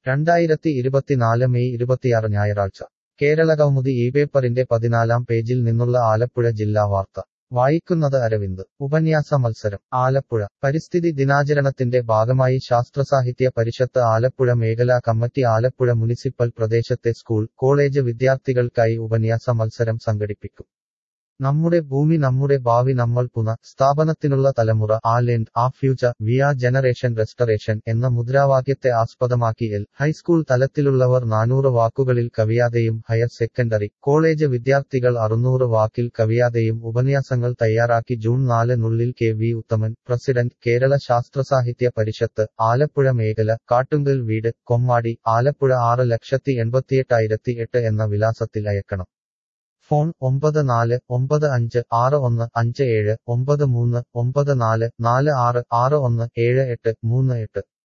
രണ്ടായിരത്തി ഇരുപത്തിനാല് മെയ് ഇരുപത്തിയാറ് ഞായറാഴ്ച കേരള കൗമുദി ഈ പേപ്പറിന്റെ പതിനാലാം പേജിൽ നിന്നുള്ള ആലപ്പുഴ ജില്ലാ വാർത്ത വായിക്കുന്നത് അരവിന്ദ് ഉപന്യാസ മത്സരം ആലപ്പുഴ പരിസ്ഥിതി ദിനാചരണത്തിന്റെ ഭാഗമായി ശാസ്ത്രസാഹിത്യ പരിഷത്ത് ആലപ്പുഴ മേഖലാ കമ്മിറ്റി ആലപ്പുഴ മുനിസിപ്പൽ പ്രദേശത്തെ സ്കൂൾ കോളേജ് വിദ്യാർത്ഥികൾക്കായി ഉപന്യാസ മത്സരം സംഘടിപ്പിക്കും നമ്മുടെ ഭൂമി നമ്മുടെ ഭാവി നമ്മൾ പുന സ്ഥാപനത്തിനുള്ള തലമുറ ആ ലെൻഡ് ആ ഫ്യൂച്ചർ വിയ ജനറേഷൻ റെസ്റ്ററേഷൻ എന്ന മുദ്രാവാക്യത്തെ ആസ്പദമാക്കി എൽ ഹൈസ്കൂൾ തലത്തിലുള്ളവർ നാനൂറ് വാക്കുകളിൽ കവിയാതെയും ഹയർ സെക്കൻഡറി കോളേജ് വിദ്യാർത്ഥികൾ അറുന്നൂറ് വാക്കിൽ കവിയാതെയും ഉപന്യാസങ്ങൾ തയ്യാറാക്കി ജൂൺ നാലിനുള്ളിൽ K V Uthaman president Kerala Sasthra Sahithya Parishad Alappuzha മേഖല കാട്ടുങ്കൽ വീട് കൊമ്മാടി ആലപ്പുഴ ആറ് ലക്ഷത്തി എൺപത്തിയെട്ടായിരത്തി എട്ട് എന്ന വിലാസത്തിൽ അയക്കണം ഫോൺ ഒമ്പത് നാല് ഒമ്പത് അഞ്ച് ആറ് ഒന്ന് അഞ്ച് ഏഴ് ഒമ്പത് മൂന്ന് ഒമ്പത് നാല് നാല് ആറ് ആറ് ഒന്ന് ഏഴ് എട്ട് മൂന്ന് എട്ട്